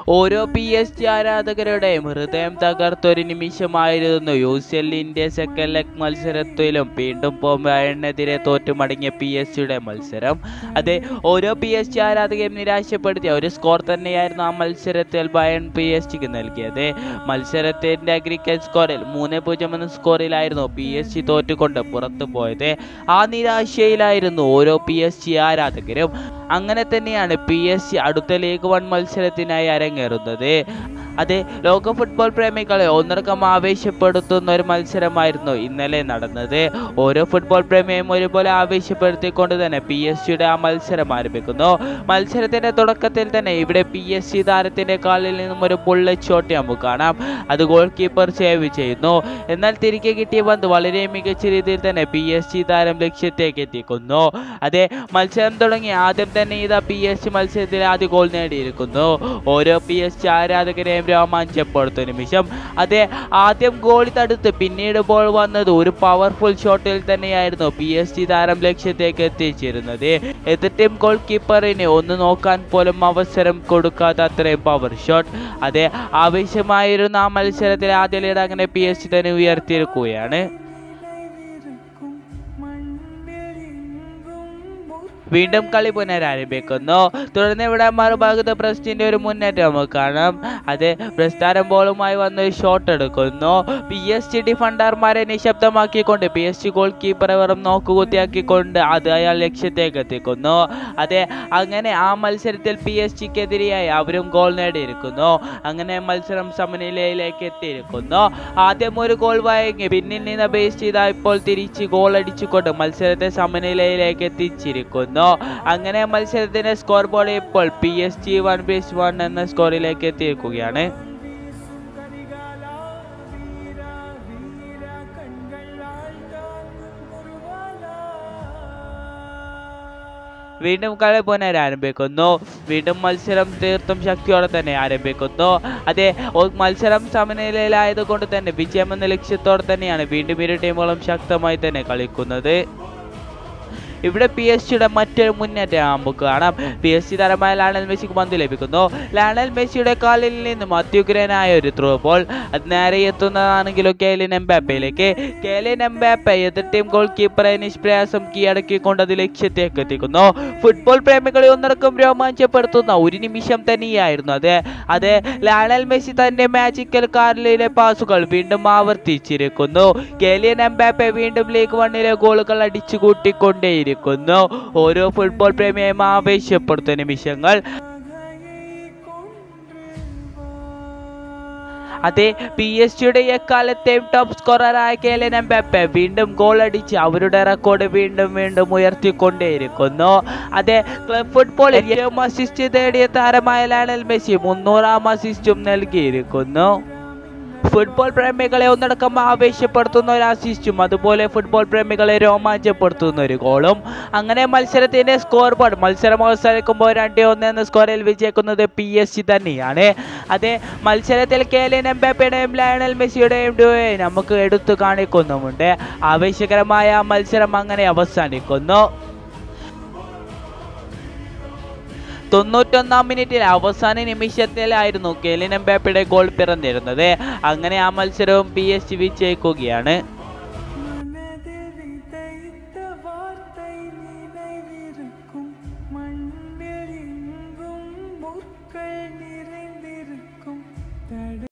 ഓരോ P S G ആരാധകരുടെയും ഹൃദയം തകർത്തൊരു നിമിഷമായിരുന്നു യു സി എല്ലിൻ്റെ സെക്കൻഡ് ലെഗ് മത്സരത്തിലും വീണ്ടും ബയണിനെതിരെ തോറ്റു മടങ്ങിയ പി എസ് ജിയുടെ മത്സരം അതെ ഓരോ പി എസ് ജി ആരാധകരെയും നിരാശപ്പെടുത്തിയ ഒരു സ്കോർ തന്നെയായിരുന്നു ആ മത്സരത്തിൽ ബയൺ പി എസ് ജിക്ക് നൽകിയത് മത്സരത്തിൻ്റെ അഗ്രിക്കറ്റ് സ്കോറിൽ മൂന്ന് പൂജ്യം എന്ന സ്കോറിലായിരുന്നു പി എസ് ജി തോറ്റുകൊണ്ട് പുറത്തു പോയത് ആ നിരാശയിലായിരുന്നു ഓരോ പി എസ് ജി ആരാധകരും അങ്ങനെ തന്നെയാണ് പി എസ് സി അടുത്ത ലീഗ് വൺ മത്സരത്തിനായി അരങ്ങേറുന്നത് അതെ ലോക ഫുട്ബോൾ പ്രേമികളെ ഒന്നടക്കം ആവേശപ്പെടുത്തുന്ന ഒരു മത്സരമായിരുന്നു ഇന്നലെ നടന്നത് ഓരോ ഫുട്ബോൾ പ്രേമിയെയും ഒരുപോലെ ആവേശപ്പെടുത്തിക്കൊണ്ട് തന്നെ പി എസ് സിയുടെ ആ മത്സരം ആരംഭിക്കുന്നു മത്സരത്തിന്റെ തുടക്കത്തിൽ തന്നെ ഇവിടെ പി എസ് സി താരത്തിന്റെ കാലിൽ നിന്നും ഒരു ബുള്ളറ്റ് ഷോട്ട് നമുക്ക് കാണാം അത് ഗോൾ കീപ്പർ സേവ് ചെയ്യുന്നു എന്നാൽ തിരികെ കിട്ടിയ പന്ത് വളരെ മികച്ച രീതിയിൽ തന്നെ പി എസ് സി താരം ലക്ഷ്യത്തേക്ക് എത്തിക്കുന്നു അതെ മത്സരം തുടങ്ങി ആദ്യം തന്നെ ഇതാ പി എസ് സി മത്സരത്തിൽ ആദ്യ ഗോൾ നേടിയിരിക്കുന്നു ഓരോ പി എസ് സി ആരാധകരെയും രോമാഞ്ചപ്പെടുത്തുന്ന നിമിഷം അതെ ആദ്യം ഗോളി തടുത്ത് പിന്നീട് ബോൾ വന്നത് ഒരു പവർഫുൾ ഷോട്ടിൽ തന്നെയായിരുന്നു പി എസ് സി താരം ലക്ഷ്യത്തേക്ക് എത്തിച്ചിരുന്നത് എതിർ ടീം ഗോൾ കീപ്പറിന് ഒന്ന് നോക്കാൻ പോലും അവസരം കൊടുക്കാത്ത അത്രയും പവർ ഷോട്ട് അതെ ആവശ്യമായിരുന്ന ആ മത്സരത്തിൽ ആദ്യ ലീഡ് അങ്ങനെ പി എസ് സി തന്നെ ഉയർത്തിയിരിക്കുകയാണ് വീണ്ടും കളി പുനരാരംഭിക്കുന്നു തുടർന്ന് ഇവിടെ മറുഭാഗത്ത് ബ്രസ്റ്റിന്റെ ഒരു മുന്നേറ്റം നമുക്ക് കാണാം അത് ബ്രസ്താരം ബോളുമായി വന്ന് ഒരു ഷോട്ട് എടുക്കുന്നു പി എസ് ജി ഡിഫൻഡർമാരെ നിശബ്ദമാക്കിക്കൊണ്ട് പി എസ് ജി ഗോൾ കീപ്പറെ വെറും നോക്കുകുത്തിയാക്കിക്കൊണ്ട് അത് അയാൾ ലക്ഷ്യത്തേക്ക് എത്തിക്കുന്നു അതെ അങ്ങനെ ആ മത്സരത്തിൽ പി എസ് ജിക്കെതിരെയായി അവരും ഗോൾ നേടിയിരിക്കുന്നു അങ്ങനെ മത്സരം സമനിലയിലേക്ക് എത്തിയിരിക്കുന്നു ആദ്യം ഒരു ഗോൾ വഴങ്ങി പിന്നിൽ നിന്ന് ബേസ് ചെയ്ത ഇപ്പോൾ തിരിച്ച് ഗോൾ അടിച്ചുകൊണ്ട് മത്സരത്തെ സമനിലയിലേക്ക് എത്തിച്ചിരിക്കുന്നു അങ്ങനെ മത്സരത്തിന്റെ സ്കോർ ബോർഡ് ഇപ്പോൾ പി എസ് ജി വൺ ബേസ് വൺ എന്ന സ്കോറിലേക്ക് എത്തിയിരിക്കുകയാണ് വീണ്ടും കളി പുനരാരംഭിക്കുന്നു വീണ്ടും മത്സരം തീർത്തും ശക്തിയോടെ തന്നെ ആരംഭിക്കുന്നു അതെ ഒ- മത്സരം സമനിലയിലായതുകൊണ്ട് തന്നെ വിജയമെന്ന ലക്ഷ്യത്തോടെ തന്നെയാണ് വീണ്ടും ഇരു ടീമുകളും ശക്തമായി തന്നെ കളിക്കുന്നത് ഇവിടെ പി എസ് ജിയുടെ മറ്റൊരു മുന്നേറ്റം നമുക്ക് കാണാം പി എസ് ജി താരമായ ലാണൽ മെസ്സിക്ക് പന്ത് ലഭിക്കുന്നു ലാണൽ മെസ്സിയുടെ കാലിൽ നിന്നും അത്യുഗ്രനായ ഒരു ത്രൂ ബോൾ അത് നേരെ എത്തുന്നതാണെങ്കിലും കേലിൻ എംബാപ്പയിലേക്ക് കേലിൻ എംബാപ്പ എതിർ ടീം ഗോൾ കീപ്പറെ നിഷ്പ്രയാസം കീഴടക്കിക്കൊണ്ട് അത് ലക്ഷ്യത്തേക്ക് എത്തിക്കുന്നു ഫുട്ബോൾ പ്രേമികളെ ഒന്നടക്കം രോമാഞ്ചപ്പെടുത്തുന്ന ഒരു നിമിഷം തന്നെയായിരുന്നു അത് അത് ലാണൽ മെസ്സി തന്റെ മാജിക്കൽ കാറിലെ പാസുകൾ വീണ്ടും ആവർത്തിച്ചിരിക്കുന്നു കേലിയൻ എംബാപ്പെ വീണ്ടും ലീഗ് വണ്ണിലെ ഗോളുകൾ അടിച്ചു കൂട്ടിക്കൊണ്ടേയിരിക്കുന്നു ഓരോ ഫുട്ബോൾ പ്രേമിയെയും ആവേശപ്പെടുത്തുന്ന നിമിഷങ്ങൾ അതെ പി എസ് ജിയുടെ എക്കാലത്തെയും ടോപ്പ് സ്കോററായ കേലൻ എംബാപ്പെ വീണ്ടും ഗോൾ അടിച്ച് അവരുടെ റെക്കോർഡ് വീണ്ടും വീണ്ടും ഉയർത്തിക്കൊണ്ടേയിരിക്കുന്നു അതെ ക്ലബ് ഫുട്ബോളിൽ ഏറ്റവും അസിസ്റ്റ് നേടിയ താരമായ ലാണൽ മെസ്സി മുന്നൂറാം അസിസ്റ്റും നൽകിയിരിക്കുന്നു ഫുട്ബോൾ പ്രേമികളെ ഒന്നടക്കം ആവേശപ്പെടുത്തുന്ന ഒരു അസിസ്റ്റും അതുപോലെ ഫുട്ബോൾ പ്രേമികളെ രോമാഞ്ചപ്പെടുത്തുന്ന ഒരു ഗോളും അങ്ങനെ മത്സരത്തിന്റെ സ്കോർ ബോർഡ് മത്സരം അവസാനിക്കുമ്പോൾ രണ്ട് ഒന്ന് എന്ന സ്കോറിൽ വിജയിക്കുന്നത് പി എസ് സി തന്നെയാണ് അതെ മത്സരത്തിൽ കേലിൻ എംബാപ്പയുടെയും ലയണൽ മെസ്സിയുടെയും ഡുവയെ നമുക്ക് എടുത്തു കാണിക്കുന്നുമുണ്ട് ആവേശകരമായ ആ മത്സരം അങ്ങനെ അവസാനിക്കുന്നു തൊണ്ണൂറ്റൊന്നാം മിനിറ്റിൽ അവസാന നിമിഷത്തിലായിരുന്നു കെലിൻ എംബാപ്പയുടെ ഗോൾ പിറന്നിരുന്നത് അങ്ങനെ ആ മത്സരവും പി എസ് ജി വിജയിക്കുകയാണ് மனதில் விதைத்த வார்த்தை நினைவிருக்கும் மண்ணில் எங்கும் முற்கள் நிறை